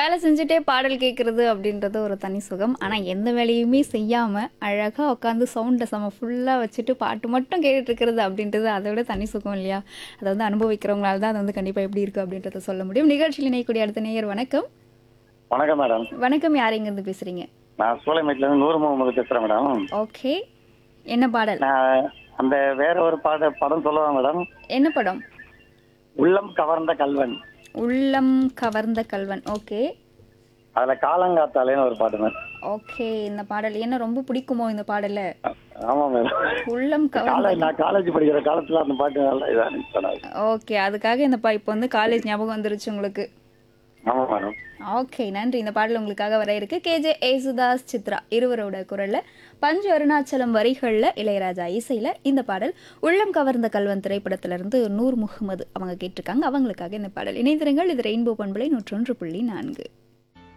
வேலை செஞ்சுட்டே பாடல் கேட்குறது அப்படின்றது ஒரு தனி சுகம் ஆனால் எந்த வேலையுமே செய்யாமல் அழகாக உட்காந்து சவுண்டை செம ஃபுல்லாக வச்சுட்டு பாட்டு மட்டும் கேட்டுட்டு இருக்கிறது அப்படின்றது அதை விட தனி சுகம் இல்லையா அதை வந்து அனுபவிக்கிறவங்களால தான் அது வந்து கண்டிப்பாக எப்படி இருக்குது அப்படின்றத சொல்ல முடியும் நிகழ்ச்சியில் இணையக்கூடிய அடுத்த நேயர் வணக்கம் வணக்கம் மேடம் வணக்கம் யார் இருந்து பேசுகிறீங்க நான் சூளைமேட்ல இருந்து நூறு முகமது பேசுறேன் மேடம் ஓகே என்ன பாடல் நான் அந்த வேற ஒரு பாட படம் சொல்லவா மேடம் என்ன படம் உள்ளம் கவர்ந்த கல்வன் உள்ளம் கவர்ந்த கல்வன் ஓகே அதுல காலங்காத்தாலேன்னு ஒரு பாட்டு மேடம் ஓகே இந்த பாடல் என்ன ரொம்ப பிடிக்குமோ இந்த பாடல ஆமா மேடம் உள்ளம் கவர்ந்த காலேஜ் நான் காலேஜ் படிக்கிற காலத்துல அந்த பாட்டு நல்லா இதா இருந்துச்சு மேடம். ஓகே அதுக்காக இந்த பா இப்போ வந்து காலேஜ் ஞாபகம் வந்துருச்சு உங்களுக்கு ஆமா மேடம் ஓகே நன்றி இந்த பாடல் உங்களுக்காக வர இருக்கு கேஜே ஏசுதாஸ் சித்ரா இருவரோட குரல்ல பஞ்சு அருணாச்சலம் வரிகள்ல இளையராஜா இசையில இந்த பாடல் உள்ளம் கவர்ந்த கல்வன் திரைப்படத்துல இருந்து நூர் முகமது அவங்க கேட்டிருக்காங்க அவங்களுக்காக இந்த பாடல் இணைந்திருங்கள் இது ரெயின்போ பண்பலை நூற்றொன்று புள்ளி நான்கு